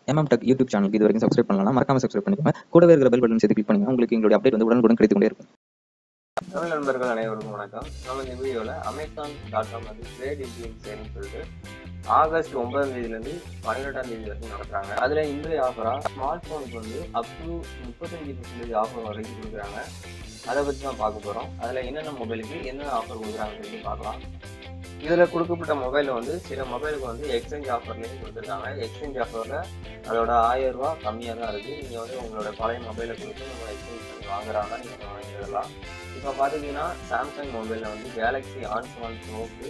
MM tech YouTube சேனலுக்கு இது வரைக்கும் சப்ஸ்கிரைப் பண்ணலாம் மறக்காம சப்ஸ்கிரைப் பண்ணிக்கோங்க கூடவே இருக்கிற பெல் பட்டன் சேர்த்து கிளிக் பண்ணுங்க உங்களுக்கு எங்களுடைய அப்டேட் வந்து உடனுக்குடன் கிடைத்து கொண்டே இருக்கும் தமிழ் நண்பர்கள் அனைவருக்கும் வணக்கம் நம்ம இந்த வீடியோவில் அமேசான் டாட் காம் வந்து ட்ரேட் இந்தியன் சேல்னு சொல்லிட்டு ஆகஸ்ட் ஒன்பதாம் தேதியிலேருந்து பன்னிரெண்டாம் தேதி வரைக்கும் நடத்துறாங்க அதில் இன்றைய ஆஃபராக ஸ்மார்ட் ஃபோனுக்கு வந்து அப் டு முப்பத்தஞ்சு பர்சன்டேஜ் ஆஃபர் வரைக்கும் கொடுக்குறாங்க அதை பற்றி தான் பார்க்க போகிறோம் அதில் என்னென்ன மொபைலுக்கு என்னென்ன ஆஃபர் கொடுக்குறாங்கன்னு சொல்லி பார்க்கலாம் இதில் கொடுக்கப்பட்ட மொபைலில் வந்து சில மொபைலுக்கு வந்து எக்ஸ்சேஞ்ச் ஆஃபர்லேயும் கொடுத்துருக்காங்க எக்ஸ்சேஞ்ச் ஆஃபரில் அதோட ஆயிரம் ரூபா கம்மியாக தான் இருக்குது நீங்கள் வந்து உங்களோட பழைய மொபைலை கொடுத்து நம்ம எக்ஸ்சேஞ்ச் பண்ணி வாங்குறாங்க நீங்கள் வாங்கிடலாம் இப்போ பார்த்துக்கிட்டிங்கன்னா சாம்சங் மொபைலில் வந்து கேலக்ஸி ஆன் செவன் ப்ரோக்கு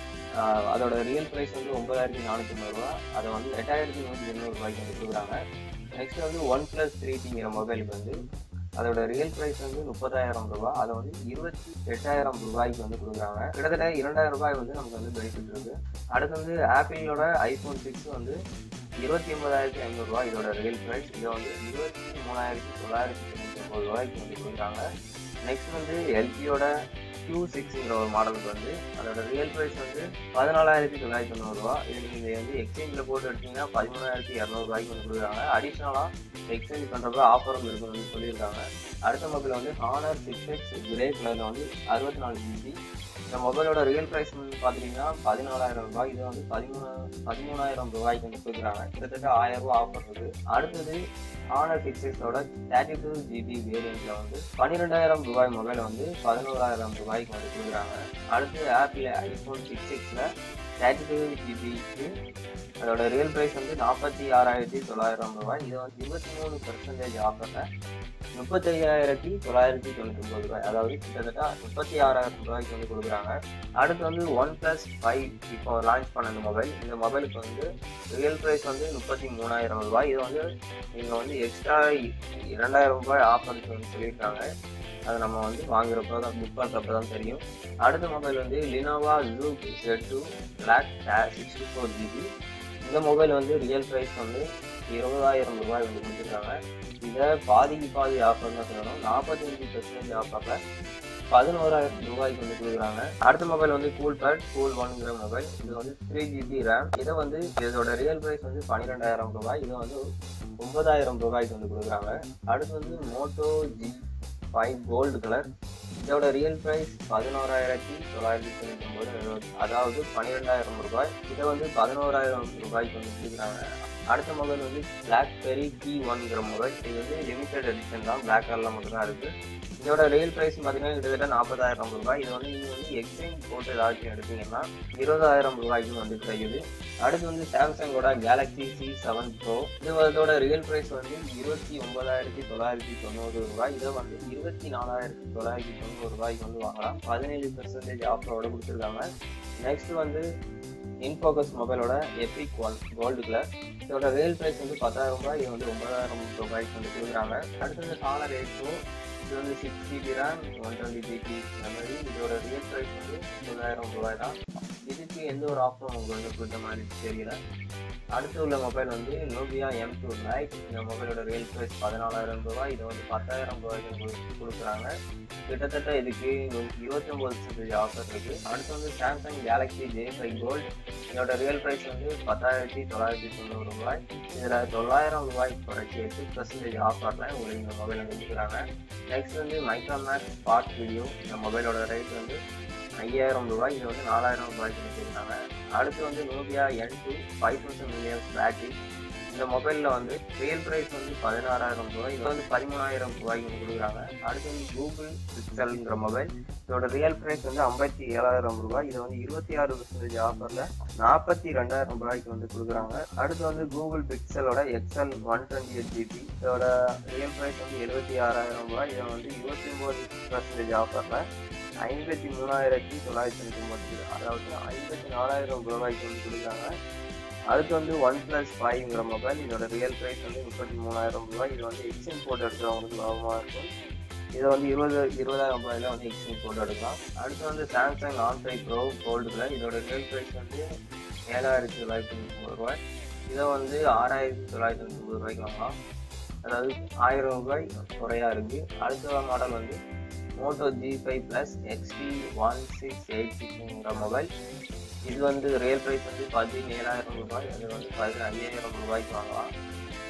அதோட ரியல் ப்ரைஸ் வந்து ஒன்பதாயிரத்தி நானூற்றி ரூபா அதை வந்து எட்டாயிரத்தி நூற்றி எண்ணூறு ரூபாய்க்கு வந்து கொடுக்குறாங்க நெக்ஸ்ட் வந்து ஒன் ப்ளஸ் த்ரீ டிங்கிற மொபைலுக்கு வந்து அதோட ரியல் ப்ரைஸ் வந்து முப்பதாயிரம் ரூபாய் அதை வந்து இருபத்தி எட்டாயிரம் ரூபாய்க்கு வந்து கொடுக்குறாங்க கிட்டத்தட்ட இரண்டாயிரம் ரூபாய் வந்து நமக்கு வந்து பெனிஃபிட் இருக்கு அடுத்து வந்து ஆப்பிளோட ஐஃபோன் சிக்ஸ் வந்து இருபத்தி ஒன்பதாயிரத்தி ஐநூறுரூவா இதோட ரியல் ப்ரைஸ் இதை வந்து இருபத்தி மூணாயிரத்தி தொள்ளாயிரத்தி தொண்ணூற்றி ஒம்பது ரூபாய்க்கு வந்து கொடுக்குறாங்க நெக்ஸ்ட் வந்து எல்ஜியோட கியூ சிக்ஸ்ங்கிற ஒரு மாடலுக்கு வந்து அதோட ரியல் ப்ரைஸ் வந்து பதினாலாயிரத்தி தொள்ளாயிரத்தி தொண்ணூறுரூவா இது நீங்கள் வந்து எக்ஸ்சேஞ்சில் போட்டு எடுத்தீங்கன்னா பதிமூணாயிரத்தி இரநூறுபாய்க்கு வந்து கொடுக்குறாங்க அடிஷ்னலாக எக்ஸ்சேஞ்ச் பண்ணுறப்ப ஆஃபரும் இருக்குன்னு சொல்லியிருக்காங்க அடுத்த மொபைல் வந்து ஹானர் சிக்ஸ் எக்ஸ் கிரே கலரில் வந்து அறுபத்தி நாலு ஜிபி இந்த மொபைலோட ரியல் ப்ரைஸ் வந்து பார்த்தீங்கன்னா பதினாலாயிரம் ரூபாய் இது வந்து பதிமூணு பதிமூணாயிரம் ரூபாய்க்கு வந்து கொடுக்குறாங்க கிட்டத்தட்ட ஆயிரம் ரூபாய் ஆஃபர் இருக்குது அடுத்தது ஆனர் சிக்ஸ் எக்ஸோட தேர்ட்டி டூ ஜிபி வேரியண்ட்டில் வந்து பன்னிரெண்டாயிரம் ரூபாய் மொபைல் வந்து பதினோராயிரம் ரூபாய்க்கு வந்து கொடுக்குறாங்க அடுத்து ஆப்பிள் ஐஃபோன் சிக்ஸ் எக்ஸில் தேர்ட்டி டூ ஜிபிக்கு அதோட ரியல் ப்ரைஸ் வந்து நாற்பத்தி ஆறாயிரத்தி தொள்ளாயிரம் ரூபாய் இது வந்து இருபத்தி மூணு பர்சன்டேஜ் ஆஃபரில் முப்பத்தையாயிரத்தி தொள்ளாயிரத்தி தொண்ணூற்றி ஒன்பது ரூபாய் அதாவது கிட்டத்தட்ட முப்பத்தி ஆறாயிரம் ரூபாய்க்கு வந்து கொடுக்குறாங்க அடுத்து வந்து ஒன் ப்ளஸ் ஃபைவ் இப்போ லான்ச் பண்ண இந்த மொபைல் இந்த மொபைலுக்கு வந்து ரியல் ப்ரைஸ் வந்து முப்பத்தி மூணாயிரம் ரூபாய் இது வந்து நீங்கள் வந்து எக்ஸ்ட்ரா இரண்டாயிரம் ரூபாய் ஆஃபர்ஸ் வந்து சொல்லியிருக்காங்க அதை நம்ம வந்து வாங்குறப்ப தான் புக் பண்ணுறப்ப தான் தெரியும் அடுத்த மொபைல் வந்து Lenovo ZUK Z two black sixty four GB இந்த மொபைல் வந்து ரியல் ப்ரைஸ் வந்து இருபதாயிரம் ரூபாய் வந்து கொடுத்துருக்காங்க இதை பாதிக்கு பாதி ஆஃபர் தான் சொல்லணும் நாற்பத்தஞ்சு பர்சன்டேஜ் ஆஃபரில் பதினோராயிரம் ரூபாய்க்கு வந்து கொடுக்குறாங்க அடுத்த மொபைல் வந்து கூல் பேட் கூல் ஒன்ங்கிற மொபைல் இது வந்து த்ரீ ஜிபி ரேம் இதை வந்து இதோட ரியல் ப்ரைஸ் வந்து பன்னிரெண்டாயிரம் ரூபாய் இதை வந்து ஒன்பதாயிரம் ரூபாய்க்கு வந்து கொடுக்குறாங்க அடுத்து வந்து Moto G five gold colour இதோட ரியல் ப்ரைஸ் பதினோராயிரத்தி தொள்ளாயிரத்தி தொண்ணூற்றி ஒம்பது அதாவது பன்னிரெண்டாயிரம் ரூபாய் இதை வந்து பதினோராயிரம் ரூபாய்க்கு வந்து கொடுக்குறாங்க அடுத்த மொபைல் வந்து பிளாக்பெரி கி ஒன்ங்கிற மொபைல் இது வந்து லிமிடெட் எடிஷன் தான் பிளாக் கலரில் மட்டும்தான் இருக்குது இதோட ரியல் ப்ரைஸ் பார்த்தீங்கன்னா கிட்டத்தட்ட நாற்பதாயிரம் ரூபாய் இது வந்து நீங்கள் வந்து எக்ஸ்சேஞ்ச் போட்டு ஏதாச்சும் எடுத்தீங்கன்னா இருபதாயிரம் ரூபாய்க்கு வந்து கிடைக்குது அடுத்து வந்து சாம்சங்கோட கேலக்ஸி சி செவன் ப்ரோ இது அதோட ரியல் ப்ரைஸ் வந்து இருபத்தி ஒன்பதாயிரத்தி தொள்ளாயிரத்தி தொண்ணூறு ரூபாய் இதை வந்து இருபத்தி நாலாயிரத்தி தொள்ளாயிரத்தி தொண்ணூறு ரூபாய்க்கு வந்து வாங்கலாம் பதினேழு பெர்சன்டேஜ் ஆஃபரோட கொடுத்துருக்காங்க நெக்ஸ்ட் வந்து இன்ஃபோகஸ் மொபைலோட எபிக் ஒன் கோல்டு கலர் இதோட ரியல் ப்ரைஸ் வந்து பத்தாயிரம் ரூபாய் இது வந்து ஒன்பதாயிரம் ரூபாய்க்கு வந்து கொடுக்குறாங்க அடுத்து வந்து ஹானர் எயிட் இது வந்து six GB RAM one twenty GB memory இதோட ரியல் ப்ரைஸ் வந்து முப்பதாயிரம் ரூபாய் தான் இதுக்கு எந்த ஒரு ஆஃபரும் உங்களுக்கு வந்து கொடுத்த மாதிரி தெரியல அடுத்து உள்ள மொபைல் வந்து நோபியா எம் டூ லைட் இந்த மொபைலோட ரியல் ப்ரைஸ் பதினாலாயிரம் ரூபாய் இதை வந்து பத்தாயிரம் ரூபாய்க்கு கொடுக்குறாங்க கிட்டத்தட்ட இதுக்கு இருபத்தி ஒம்பது பர்சன்டேஜ் ஆஃபர் இருக்குது அடுத்து வந்து Samsung Galaxy J five gold இதோட ரியல் ப்ரைஸ் வந்து பத்தாயிரத்தி தொள்ளாயிரத்தி தொண்ணூறு ரூபாய் இதில் தொள்ளாயிரம் ரூபாய் குறைச்சி எட்டு பர்சன்டேஜ் ஆஃபரில் உங்களுக்கு இந்த மொபைல் வந்து கொடுக்குறாங்க நெக்ஸ்ட் வந்து மைக்ரோமேக்ஸ் ஸ்பாட் வீடியோ இந்த மொபைலோட ரேட் வந்து ஐயாயிரம் ரூபாய் இது வந்து நாலாயிரம் ரூபாய்க்கு கொடுத்துருக்காங்க அடுத்து வந்து Nubia N two five thousand millions battery இந்த மொபைலில் வந்து ரியல் ப்ரைஸ் வந்து பதினாறாயிரம் ரூபாய் இது வந்து பதிமூணாயிரம் ரூபாய்க்கு வந்து கொடுக்குறாங்க அடுத்து வந்து கூகுள் பிக்சல்ங்கிற மொபைல் இதோட ரியல் ப்ரைஸ் வந்து ஐம்பத்தி ஏழாயிரம் ரூபாய் இது வந்து இருபத்தி ஆறு பர்சன்டேஜ் ஆஃபரில் நாற்பத்தி ரெண்டாயிரம் ரூபாய்க்கு வந்து கொடுக்குறாங்க அடுத்து வந்து கூகுள் பிக்சலோட XL one twenty eight GB இதோட ரியல் ப்ரைஸ் வந்து எழுபத்தி ஆறாயிரம் ரூபாய் இதை வந்து இருபத்தி ஒம்பது பர்சன்டேஜ் ஆஃபரில் ஐம்பத்தி மூணாயிரத்தி தொள்ளாயிரத்தி தொண்ணூற்றி ஒன்பது அதாவது ஐம்பத்தி நாலாயிரம் ரூபாய்க்கு வந்து கொடுக்குறாங்க அடுத்து வந்து ஒன் ப்ளஸ் ஃபைவ்ங்கிற மொபைல் இதோட ரியல் ப்ரைஸ் வந்து முப்பத்தி மூணாயிரம் ரூபாய் இது வந்து எக்ஸ்சேஞ்ச் போட்டு எடுக்கிறவங்களுக்கு லாபமாக இருக்கும் இதை வந்து இருபது இருபதாயிரம் ரூபாயில வந்து எக்ஸ்சேஞ்ச் போட்டு எடுக்கலாம் அடுத்து வந்து சாம்சங் ஆன் ஃபைவ் ப்ரோ கோல்டுல இதோட ரியல் ப்ரைஸ் வந்து ஏழாயிரத்தி தொள்ளாயிரத்தி முப்பது ரூபாய் இதை வந்து ஆறாயிரத்தி தொள்ளாயிரத்தி முப்பது ரூபாய்க்கு வாங்கலாம் அதாவது ஆயிரம் ரூபாய் குறையா இருக்கு அடுத்த மாடல் வந்து Moto G five plus XT one six eight சிக்ஸ்ங்கிற மொபைல் இது வந்து ரியல் ப்ரைஸ் வந்து பதினேழாயிரம் ரூபாய் அது வந்து பதினஞ்சாயிரம் ரூபாய்க்கு வாங்கலாம்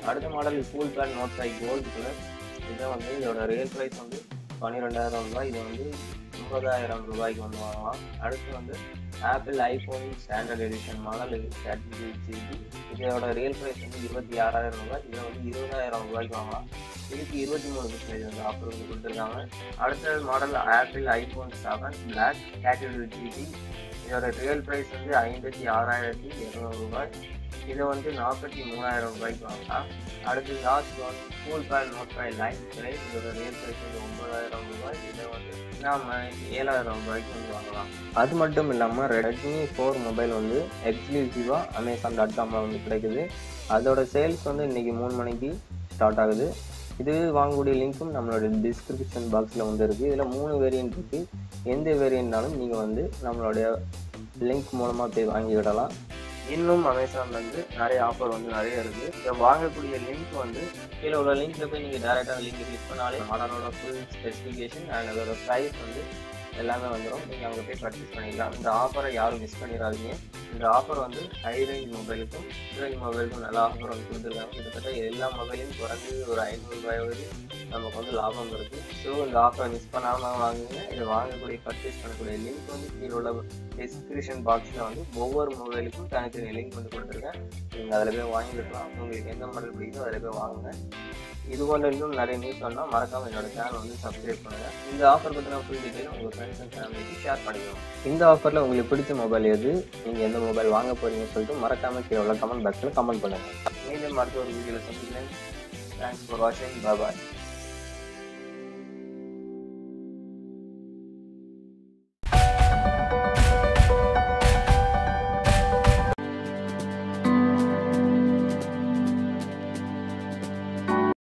அடுத்த model full band note five gold colour இதை வந்து இதோட ரியல் ப்ரைஸ் வந்து பன்னிரெண்டாயிரம் ரூபாய் இது வந்து ஒன்பதாயிரம் ரூபாய்க்கு வந்து வாங்கலாம் அடுத்து வந்து Apple iPhone standard edition model இது தேர்ட்டி ஜிபி இதோட ரியல் ப்ரைஸ் வந்து இருபத்தி ஆறாயிரம் ரூபாய் இதை வந்து இருபதாயிரம் ரூபாய்க்கு வாங்கலாம் இதுக்கு இருபத்தி மூணு பர்சன்டேஜ் வந்து ஆஃபர் வந்து கொடுத்துருக்காங்க அடுத்த model Apple iPhone seven black thirty GB இதோட ரியல் ப்ரைஸ் வந்து ஐம்பத்தி ஆறாயிரத்தி இரநூறு ரூபாய் இதை வந்து நாற்பத்தி மூணாயிரம் ரூபாய்க்கு வாங்கலாம் அடுத்து last one school pad note five line price இதோட ரியல் ப்ரைஸ் வந்து ஒன்பதாயிரம் ரூபாய் இதை வந்து நாம ஏழாயிரம் ரூபாய்க்கு வந்து வாங்கலாம் அது மட்டும் இல்லாமல் ரெட்மி ஃபோர் மொபைல் வந்து எக்ஸ்க்ளூசிவாக அமேசான் டாட் காமில் வந்து கிடைக்குது அதோட சேல்ஸ் வந்து இன்னைக்கு மூணு மணிக்கு ஸ்டார்ட் ஆகுது இது வாங்கக்கூடிய லிங்க்கும் நம்மளோட டிஸ்கிரிப்ஷன் பாக்ஸில் வந்து இருக்குது இதில் மூணு வேரியன்ட் இருக்குது எந்த வேரியன்ட்னாலும் நீங்கள் வந்து நம்மளுடைய லிங்க் மூலமாக போய் வாங்கிவிடலாம் இன்னும் அமேசான் வந்து நிறைய ஆஃபர் வந்து நிறைய இருக்குது இதை வாங்கக்கூடிய லிங்க் வந்து கீழே உள்ள லிங்க்ல போய் நீங்கள் டேரெக்டாக லிங்க் கிளிக் பண்ணாலே மாடலோட ஃபுல் ஸ்பெசிஃபிகேஷன் அண்ட் அதோட ப்ரைஸ் வந்து எல்லாமே வந்துடும் நீங்கள் அங்கே போய் பர்ச்சேஸ் பண்ணிக்கலாம் இந்த ஆஃபரை யாரும் மிஸ் பண்ணிடாதீங்க இந்த ஆஃபர் வந்து ஹை ரேஞ்ச் மொபைலுக்கும் ரேஞ்ச் மொபைலுக்கும் நல்ல ஆஃபர் வந்து கொடுத்துருக்காங்க கிட்டத்தட்ட எல்லா மொபைலையும் குறைஞ்சி ஒரு ஐநூறுரூபாயாவது நமக்கு வந்து லாபம் இருக்குது ஸோ இந்த ஆஃபரை மிஸ் பண்ணாமல் வாங்குங்க இதை வாங்கக்கூடிய பர்ச்சேஸ் பண்ணக்கூடிய லிங்க் வந்து கீழே உள்ள டிஸ்கிரிப்ஷன் பாக்ஸில் வந்து ஒவ்வொரு மொபைலுக்கும் தனித்தனி லிங்க் வந்து கொடுத்துருக்கேன் நீங்கள் அதில் போய் வாங்கிக்கலாம் உங்களுக்கு எந்த மாடல் பிடிக்குதோ அதில் போய் வாங்குங்க இது போன்ற இன்னும் நிறைய நியூஸ் சொன்னால் மறக்காம என்னோட சேனல் வந்து சப்ஸ்கிரைப் பண்ணுங்க இந்த ஆஃபர் பற்றின ஃபுல் டீட்டெயில் உங்கள் ஃப்ரெண்ட்ஸ் அண்ட் ஃபேமிலிக்கு ஷேர் பண்ணிக்கணும் இந்த ஆஃபரில் உங்களுக்கு பிடிச்ச மொபைல் எது நீங்கள் எந்த மொபைல் வாங்க போறீங்கன்னு சொல்லிட்டு மறக்காம கீழே உள்ள கமெண்ட் பாக்ஸில் கமெண்ட் பண்ணுங்கள் மீண்டும் அடுத்த ஒரு வீடியோவில் சந்திக்கிறேன் தேங்க்ஸ் ஃபார் வாட்சிங் பாய்